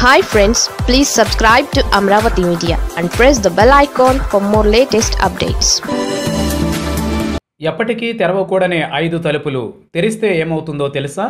hi friends please subscribe to Amaravati media and press the bell icon for more latest updates ఎప్పటికీ తెరవకూడని ఐదు తలుపులు తెరిస్తే ఏమవుతుందో తెలుసా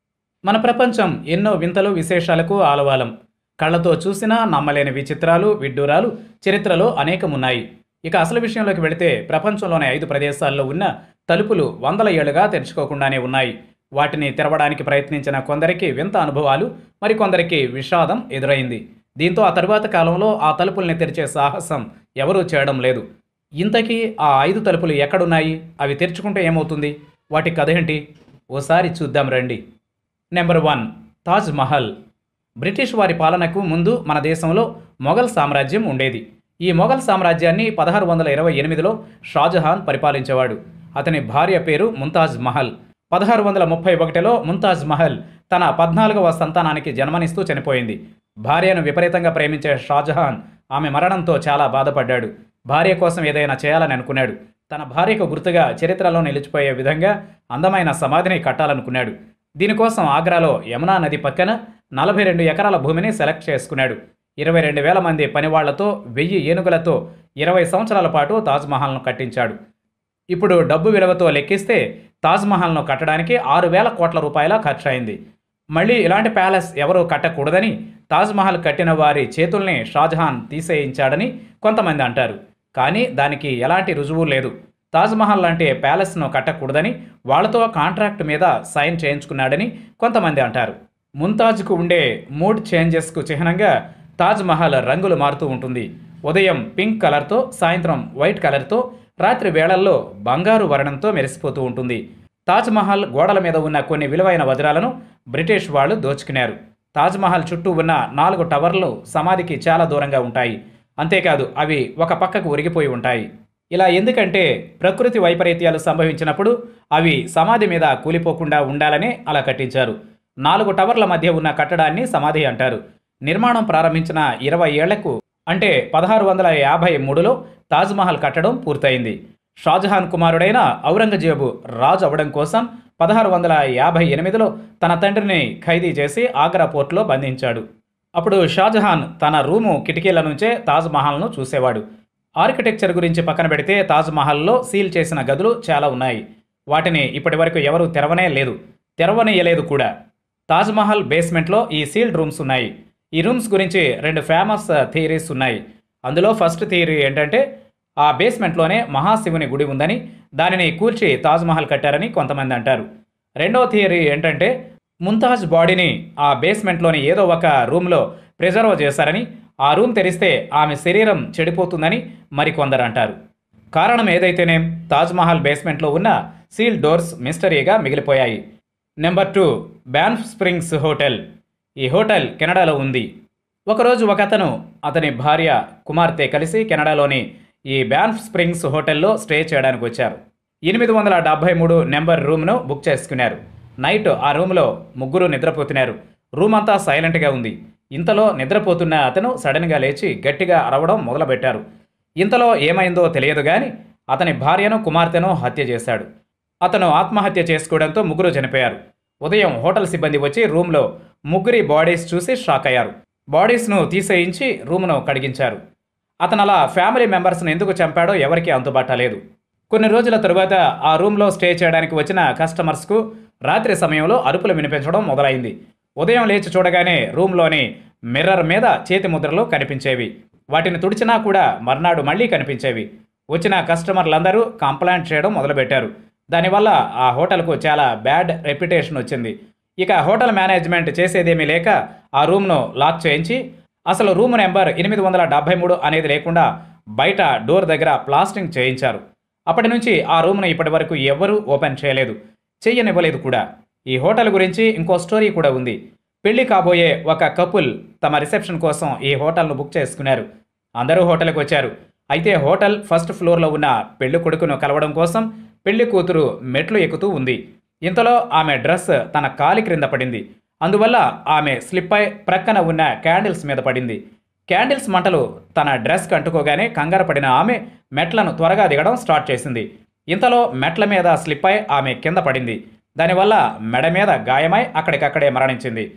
మన ప్రపంచం ఎన్నో వింతలు విశేషాలకు ఆలవాలం కళ్ళతో చూసినా నమ్మలేని విచిత్రాలు విడ్డూరాలు చరిత్రలో అనేకమున్నాయి ఇక అసలు విషయంలోకి వెళితే ప్రపంచంలోని ఐదు ప్రదేశాల్లో ఉన్న తలుపులు వందల ఏళ్లుగా తెరుచుకోకుండానే ఉన్నాయి వాటిని తెరవడానికి ప్రయత్నించిన కొందరికి వింత అనుభవాలు మరికొందరికి విషాదం ఎదురైంది దీంతో ఆ తరువాత కాలంలో ఆ తలుపుల్ని తెరిచే సాహసం ఎవరూ చేయడం లేదు ఇంతకీ ఆ ఐదు తలుపులు ఎక్కడున్నాయి అవి తెరుచుకుంటే ఏమవుతుంది వాటి కథ ఏంటి ఓసారి చూద్దాం రండి number one Taj Mahal British వారి పాలనకు ముందు మన దేశంలో మొఘల్ సామ్రాజ్యం ఉండేది ఈ మొఘల్ సామ్రాజ్యాన్ని పదహారు వందల ఇరవై ఎనిమిదిలో షాజహాన్ పరిపాలించేవాడు అతని భార్య పేరు ముంతాజ్ మహల్ పదహారు వందల ముప్పై ఒకటిలో ముంతాజ్ మహల్ తన పద్నాలుగవ సంతానానికి జన్మనిస్తూ చనిపోయింది భార్యను విపరీతంగా ప్రేమించే షాజహాన్ ఆమె మరణంతో చాలా బాధపడ్డాడు భార్య కోసం ఏదైనా చేయాలని అనుకున్నాడు తన భార్యకు గుర్తుగా చరిత్రలో నిలిచిపోయే విధంగా అందమైన సమాధిని కట్టాలనుకున్నాడు దీనికోసం ఆగ్రాలో యమునా నది పక్కన నలభై రెండు ఎకరాల భూమిని సెలెక్ట్ చేసుకున్నాడు ఇరవై రెండు వేల మంది పనివాళ్లతో వెయ్యి ఏనుగులతో ఇరవై సంవత్సరాల పాటు తాజ్మహల్ను కట్టించాడు ఇప్పుడు డబ్బు విలువతో లెక్కిస్తే తాజ్మహల్ను కట్టడానికి ఆరు వేల కోట్ల రూపాయల ఖర్చయింది మళ్ళీ ఇలాంటి ప్యాలెస్ ఎవరూ కట్టకూడదని తాజ్మహల్ కట్టిన వారి చేతుల్ని షాజహాన్ తీసేయించాడని కొంతమంది అంటారు కానీ దానికి ఎలాంటి రుజువు లేదు తాజ్మహల్ లాంటి ప్యాలెస్ను కట్టకూడదని వాళ్లతో కాంట్రాక్ట్ మీద సైన్ చేయించుకున్నాడని కొంతమంది అంటారు ముంతాజ్కు ఉండే మూడ్ చేంజెస్కు చిహ్నంగా తాజ్మహల్ రంగులు మారుతూ ఉంటుంది ఉదయం పింక్ కలర్తో సాయంత్రం వైట్ కలర్తో రాత్రి వేళల్లో బంగారు వర్ణంతో మెరిసిపోతూ ఉంటుంది తాజ్మహల్ గోడల మీద ఉన్న కొన్ని విలువైన వజ్రాలను బ్రిటిష్ వాళ్ళు దోచుకున్నారు తాజ్మహల్ చుట్టూ ఉన్న నాలుగు టవర్లు సమాధికి చాలా దూరంగా ఉంటాయి అంతేకాదు అవి ఒక పక్కకు ఒరిగిపోయి ఉంటాయి ఇలా ఎందుకంటే ప్రకృతి వైపరీత్యాలు సంభవించినప్పుడు అవి సమాధి మీద కూలిపోకుండా ఉండాలని అలా కట్టించారు నాలుగు టవర్ల మధ్య ఉన్న కట్టడాన్ని సమాధి అంటారు నిర్మాణం ప్రారంభించిన ఇరవై ఏళ్లకు అంటే పదహారు వందల యాభై మూడులో తాజ్మహల్ కట్టడం పూర్తయింది షాజహాన్ కుమారుడైన ఔరంగజేబు రాజు అవడం కోసం పదహారు వందల యాభై ఎనిమిదిలో తన తండ్రిని ఖైదీ చేసి ఆగ్రా పోర్టులో బంధించాడు అప్పుడు షాజహాన్ తన రూము కిటికీల నుంచే తాజ్మహల్ను చూసేవాడు ఆర్కిటెక్చర్ గురించి పక్కన పెడితే తాజ్మహల్లో సీల్ చేసిన గదులు చాలా ఉన్నాయి వాటిని ఇప్పటివరకు ఎవరూ తెరవనే లేదు తెరవనీయలేదు కూడా తాజ్మహల్ బేస్మెంట్లో ఈ సీల్డ్ రూమ్స్ ఉన్నాయి ఈ రూమ్స్ గురించి రెండు ఫేమస్ థియరీస్ ఉన్నాయి అందులో ఫస్ట్ థియరీ ఏంటంటే ఆ బేస్మెంట్లోనే మహాశివుని గుడి ఉందని దానిని కూల్చి తాజ్మహల్ కట్టారని కొంతమంది అంటారు రెండవ థియరీ ఏంటంటే ముంతాజ్ బాడీని ఆ బేస్మెంట్లోని ఏదో ఒక రూమ్లో ప్రిజర్వ్ చేశారని ఆ రూమ్ తెరిస్తే ఆమె శరీరం చెడిపోతుందని మరికొందరు అంటారు కారణం ఏదైతేనేం తాజ్మహల్ బేస్మెంట్లో ఉన్న సీల్ డోర్స్ మిస్టరీగా మిగిలిపోయాయి number two Banff Springs hotel ఈ హోటల్ కెనడాలో ఉంది ఒకరోజు ఒక అతను అతని భార్య కుమార్తె కలిసి కెనడాలోని ఈ బ్యాన్ఫ్ స్ప్రింగ్స్ హోటల్లో స్టే చేయడానికి వచ్చారు ఎనిమిది వందల డెబ్బై మూడు నెంబర్ రూమ్ను బుక్ చేసుకున్నారు నైట్ ఆ రూమ్లో ముగ్గురు నిద్రపోతున్నారు రూమ్ అంతా సైలెంట్గా ఉంది ఇంతలో నిద్రపోతున్న అతను సడన్గా లేచి గట్టిగా అరవడం మొదలుపెట్టారు ఇంతలో ఏమైందో తెలియదు కానీ అతని భార్యను కుమార్తెను హత్య చేశాడు అతను ఆత్మహత్య చేసుకోవడంతో ముగ్గురు చనిపోయారు ఉదయం హోటల్ సిబ్బంది వచ్చి రూమ్లో ముగ్గురి బాడీస్ చూసి షాక్ అయ్యారు బాడీస్ను తీసేయించి రూమ్ను కడిగించారు అతను అలా ఫ్యామిలీ మెంబర్స్ను ఎందుకు చంపాడో ఎవరికీ అంతుబట్టలేదు కొన్ని రోజుల తరువాత ఆ రూమ్లో స్టే చేయడానికి వచ్చిన కస్టమర్స్కు రాత్రి సమయంలో అరుపులు వినిపించడం మొదలైంది ఉదయం లేచి చూడగానే రూమ్లోని మిర్రర్ మీద చేతి ముద్రలు కనిపించేవి వాటిని తుడిచినా కూడా మర్నాడు మళ్ళీ కనిపించేవి వచ్చిన కస్టమర్లందరూ కంప్లైంట్ చేయడం మొదలుపెట్టారు దానివల్ల ఆ హోటల్కు చాలా బ్యాడ్ రెప్యుటేషన్ వచ్చింది ఇక హోటల్ మేనేజ్మెంట్ చేసేదేమీ లేక ఆ రూమ్ను లాక్ చేయించి అసలు రూమ్ నెంబర్ ఎనిమిది వందల డెబ్బై మూడు అనేది లేకుండా బయట డోర్ దగ్గర ప్లాస్టింగ్ చేయించారు అప్పటి నుంచి ఆ రూమ్ను ఇప్పటి వరకు ఎవ్వరూ ఓపెన్ చేయలేదు చెయ్యనివ్వలేదు కూడా ఈ హోటల్ గురించి ఇంకో స్టోరీ కూడా ఉంది పెళ్లి కాబోయే ఒక కపుల్ తమ రిసెప్షన్ కోసం ఈ హోటల్ను బుక్ చేసుకున్నారు అందరూ హోటల్కి వచ్చారు అయితే హోటల్ ఫస్ట్ ఫ్లోర్లో ఉన్న పెళ్లి కొడుకును కలవడం కోసం పెళ్లి కూతురు మెట్లు ఎక్కుతూ ఉంది ఇంతలో ఆమె డ్రెస్ తన కాలి క్రింద పడింది అందువల్ల ఆమె స్లిప్ అయి ప్రక్కన ఉన్న క్యాండిల్స్ మీద పడింది క్యాండిల్స్ మంటలు తన డ్రెస్కి అంటుకోగానే కంగారు పడిన ఆమె మెట్లను త్వరగా దిగడం స్టార్ట్ చేసింది ఇంతలో మెట్ల మీద స్లిప్ అయి ఆమె కింద పడింది దానివల్ల మెడ మీద గాయమై అక్కడికక్కడే మరణించింది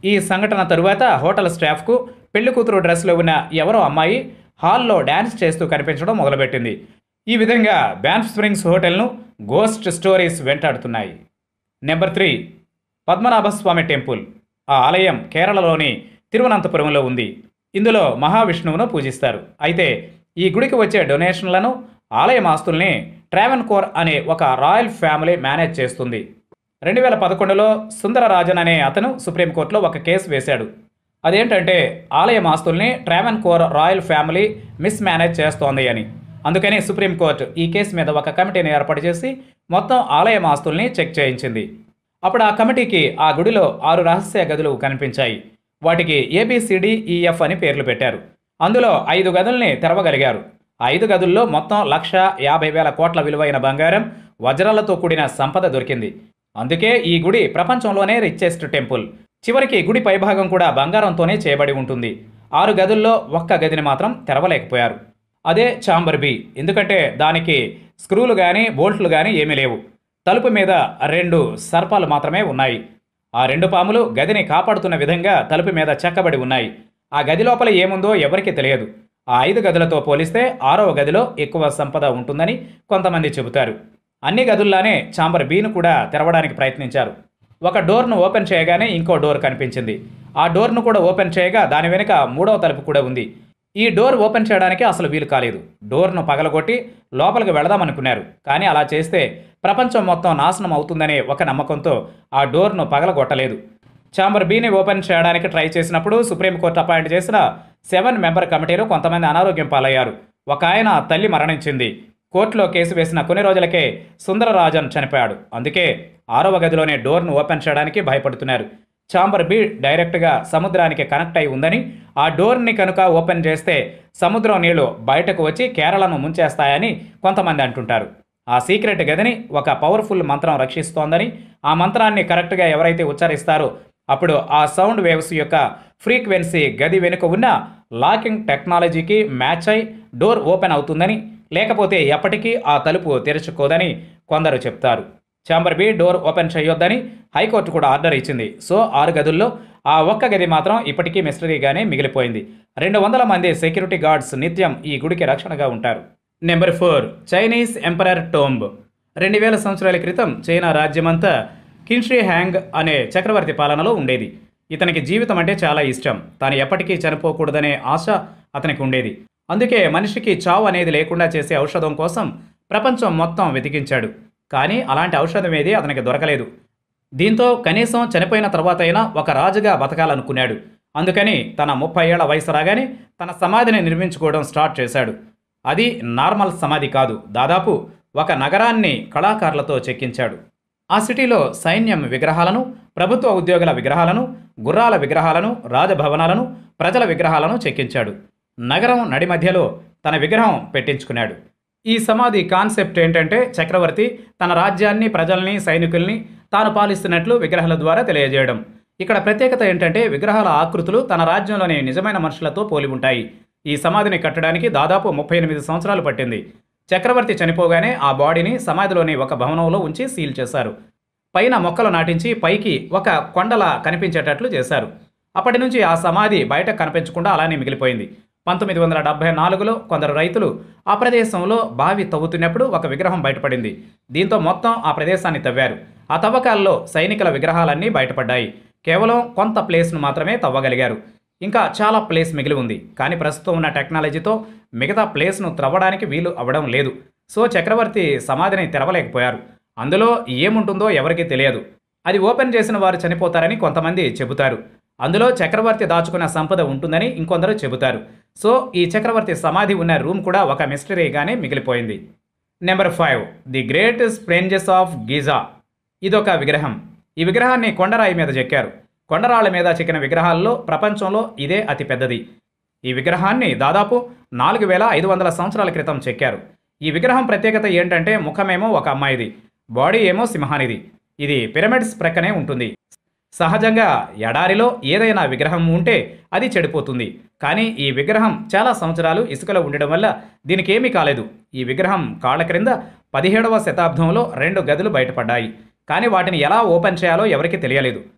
ఈ సంఘటన తరువాత హోటల్ స్టాఫ్కు పెళ్లి కూతురు డ్రెస్లో ఉన్న ఎవరో అమ్మాయి హాల్లో డ్యాన్స్ చేస్తూ కనిపించడం మొదలుపెట్టింది ఈ విధంగా బ్యాన్ స్ప్రింగ్స్ హోటల్ను గోస్ట్ స్టోరీస్ వెంటాడుతున్నాయి నెంబర్ త్రీ పద్మనాభస్వామి టెంపుల్ ఆ ఆలయం కేరళలోని తిరువనంతపురంలో ఉంది ఇందులో మహావిష్ణువును పూజిస్తారు అయితే ఈ గుడికి వచ్చే డొనేషన్లను ఆలయం ఆస్తుల్ని ట్రావెన్ కోర్ అనే ఒక రాయల్ ఫ్యామిలీ మేనేజ్ చేస్తుంది రెండు వేల పదకొండులో సుందరరాజన్ అనే అతను సుప్రీంకోర్టులో ఒక కేసు వేశాడు అదేంటంటే ఆలయం ఆస్తుల్ని Travancore royal family mismanage చేస్తోంది అని అందుకని సుప్రీంకోర్టు ఈ కేసు మీద ఒక కమిటీని ఏర్పాటు చేసి మొత్తం ఆలయం ఆస్తుల్ని చెక్ చేయించింది అప్పుడు ఆ కమిటీకి ఆ గుడిలో ఆరు రహస్య గదులు కనిపించాయి వాటికి ఏబిసిడిఈఎఫ్ అని పేర్లు పెట్టారు అందులో ఐదు గదుల్ని తెరవగలిగారు ఆ ఐదు గదుల్లో మొత్తం లక్ష యాభై వేల కోట్ల విలువైన బంగారం వజ్రాలతో కూడిన సంపద దొరికింది అందుకే ఈ గుడి ప్రపంచంలోనే రిచెస్ట్ టెంపుల్ చివరికి గుడి పైభాగం కూడా బంగారంతోనే చేయబడి ఉంటుంది ఆరు గదుల్లో ఒక్క గదిని మాత్రం తెరవలేకపోయారు అదే చాంబర్ బి ఎందుకంటే దానికి స్క్రూలు కానీ బోల్ట్లు కానీ ఏమీ లేవు తలుపు మీద రెండు సర్పాలు మాత్రమే ఉన్నాయి ఆ రెండు పాములు గదిని కాపాడుతున్న విధంగా తలుపు మీద చెక్కబడి ఉన్నాయి ఆ గది లోపల ఏముందో ఎవరికీ తెలియదు ఆ ఐదు గదులతో పోలిస్తే ఆరవ గదిలో ఎక్కువ సంపద ఉంటుందని కొంతమంది చెబుతారు అన్ని గదుల్లానే చాంబర్ బీను కూడా తెరవడానికి ప్రయత్నించారు ఒక డోర్ను ఓపెన్ చేయగానే ఇంకో డోర్ కనిపించింది ఆ డోర్ను కూడా ఓపెన్ చేయగా దాని వెనుక మూడవ తలుపు కూడా ఉంది ఈ డోర్ ఓపెన్ చేయడానికి అసలు వీలు కాలేదు డోర్ను పగలగొట్టి లోపలికి వెళదామనుకున్నారు కానీ అలా చేస్తే ప్రపంచం మొత్తం నాశనం అవుతుందనే ఒక నమ్మకంతో ఆ డోర్ను పగలగొట్టలేదు ఛాంబర్ బీని ఓపెన్ చేయడానికి ట్రై చేసినప్పుడు సుప్రీంకోర్టు అపాయింట్ చేసిన సెవెన్ మెంబర్ కమిటీలో కొంతమంది అనారోగ్యం పాలయ్యారు ఒక ఆయన తల్లి మరణించింది కోర్టులో కేసు వేసిన కొన్ని రోజులకే సుందరరాజన్ చనిపోయాడు అందుకే ఆరవ గదిలోనే డోర్ను ఓపెన్ చేయడానికి భయపడుతున్నారు ఛాంబర్ బి డైరెక్ట్గా సముద్రానికి కనెక్ట్ అయి ఉందని ఆ డోర్ని కనుక ఓపెన్ చేస్తే సముద్రం నీళ్లు బయటకు వచ్చి కేరళను ముంచేస్తాయని కొంతమంది అంటుంటారు ఆ సీక్రెట్ గదిని ఒక పవర్ఫుల్ మంత్రం రక్షిస్తోందని ఆ మంత్రాన్ని కరెక్ట్గా ఎవరైతే ఉచ్చరిస్తారో అప్పుడు ఆ సౌండ్ వేవ్స్ యొక్క ఫ్రీక్వెన్సీ గది వెనుక ఉన్న లాకింగ్ టెక్నాలజీకి మ్యాచ్ అయి డోర్ ఓపెన్ అవుతుందని లేకపోతే ఎప్పటికీ ఆ తలుపు తెరుచుకోదని కొందరు చెప్తారు ఛాంబర్ బి డోర్ ఓపెన్ చేయొద్దని హైకోర్టు కూడా ఆర్డర్ ఇచ్చింది సో ఆరు గదుల్లో ఆ ఒక్క గది మాత్రం ఇప్పటికీ మిస్టరీగానే మిగిలిపోయింది రెండు వందల మంది సెక్యూరిటీ గార్డ్స్ నిత్యం ఈ గుడికి రక్షణగా ఉంటారు number four Chinese emperor tomb రెండు వేల సంవత్సరాల క్రితం చైనా రాజ్యమంతా కిన్షీ హ్యాంగ్ అనే చక్రవర్తి పాలనలో ఉండేది ఇతనికి జీవితం అంటే చాలా ఇష్టం తాను ఎప్పటికీ చనిపోకూడదనే ఆశ అతనికి ఉండేది అందుకే మనిషికి చావు అనేది లేకుండా చేసే ఔషధం కోసం ప్రపంచం మొత్తం వెతికించాడు కానీ అలాంటి ఔషధం ఏది అతనికి దొరకలేదు దీంతో కనీసం చనిపోయిన తర్వాత అయినా ఒక రాజుగా బతకాలనుకున్నాడు అందుకని తన ముప్పై ఏళ్ల వయసు రాగానే తన సమాధిని నిర్మించుకోవడం స్టార్ట్ చేశాడు అది నార్మల్ సమాధి కాదు దాదాపు ఒక నగరాన్ని కళాకారులతో చెక్కించాడు ఆ సిటీలో సైన్యం విగ్రహాలను ప్రభుత్వ ఉద్యోగుల విగ్రహాలను గుర్రాల విగ్రహాలను రాజభవనాలను ప్రజల విగ్రహాలను చెక్కించాడు నగరం నడి మధ్యలో తన విగ్రహం పెట్టించుకున్నాడు ఈ సమాధి కాన్సెప్ట్ ఏంటంటే చక్రవర్తి తన రాజ్యాన్ని ప్రజల్ని సైనికుల్ని తాను పాలిస్తున్నట్లు విగ్రహాల ద్వారా తెలియజేయడం ఇక్కడ ప్రత్యేకత ఏంటంటే విగ్రహాల ఆకృతులు తన రాజ్యంలోని నిజమైన మనుషులతో పోలి ఉంటాయి ఈ సమాధిని కట్టడానికి దాదాపు ముప్పై ఎనిమిది సంవత్సరాలు పట్టింది చక్రవర్తి చనిపోగానే ఆ బాడీని సమాధిలోని ఒక భవనంలో ఉంచి సీల్ చేశారు పైన మొక్కలు నాటించి పైకి ఒక కొండలా కనిపించేటట్లు చేశారు అప్పటి నుంచి ఆ సమాధి బయట కనిపించకుండా అలానే మిగిలిపోయింది పంతొమ్మిది వందల డెబ్బై నాలుగులో కొందరు రైతులు ఆ ప్రదేశంలో బావి తవ్వుతున్నప్పుడు ఒక విగ్రహం బయటపడింది దీంతో మొత్తం ఆ ప్రదేశాన్ని తవ్వారు ఆ తవ్వకాల్లో సైనికుల విగ్రహాలన్నీ బయటపడ్డాయి కేవలం కొంత ప్లేస్ను మాత్రమే తవ్వగలిగారు ఇంకా చాలా ప్లేస్ మిగిలి ఉంది కానీ ప్రస్తుతం ఉన్న టెక్నాలజీతో మిగతా ప్లేస్ను త్రవ్వడానికి వీలు అవ్వడం లేదు సో చక్రవర్తి సమాధిని తెరవలేకపోయారు అందులో ఏముంటుందో ఎవరికీ తెలియదు అది ఓపెన్ చేసిన వారు చనిపోతారని కొంతమంది చెబుతారు అందులో చక్రవర్తి దాచుకున్న సంపద ఉంటుందని ఇంకొందరు చెబుతారు సో ఈ చక్రవర్తి సమాధి ఉన్న రూమ్ కూడా ఒక మిస్టరీగానే మిగిలిపోయింది number five the great sphinx of Giza ఇదొక విగ్రహం ఈ విగ్రహాన్ని కొండరాయి మీద చెక్కారు కొండరాళ్ళ మీద చెక్కిన విగ్రహాల్లో ప్రపంచంలో ఇదే అతి పెద్దది ఈ విగ్రహాన్ని దాదాపు నాలుగు వేల ఐదు వందల సంవత్సరాల క్రితం చెక్కారు ఈ విగ్రహం ప్రత్యేకత ఏంటంటే ముఖమేమో ఒక అమ్మాయిది బాడీ ఏమో సింహానిది ఇది పిరమిడ్స్ ప్రక్కనే ఉంటుంది సహజంగా ఎడారిలో ఏదైనా విగ్రహం ఉంటే అది చెడిపోతుంది కానీ ఈ విగ్రహం చాలా సంవత్సరాలు ఇసుకలో ఉండడం వల్ల దీనికి ఏమీ కాలేదు ఈ విగ్రహం కాళ్ళ క్రింద పదిహేడవ శతాబ్దంలో రెండు గదులు బయటపడ్డాయి కానీ వాటిని ఎలా ఓపెన్ చేయాలో ఎవరికీ తెలియలేదు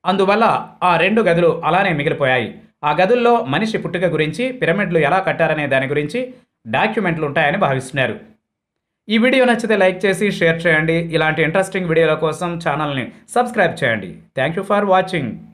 అందువల్ల ఆ రెండు గదులు అలానే మిగిలిపోయాయి ఆ గదుల్లో మనిషి పుట్టుక గురించి పిరమిడ్లు ఎలా కట్టారనే దాని గురించి డాక్యుమెంట్లు ఉంటాయని భావిస్తున్నారు ఈ వీడియో నచ్చితే లైక్ చేసి షేర్ చేయండి ఇలాంటి ఇంట్రెస్టింగ్ వీడియోల కోసం ఛానల్ని సబ్స్క్రైబ్ చేయండి థ్యాంక్ యూ ఫర్ వాచింగ్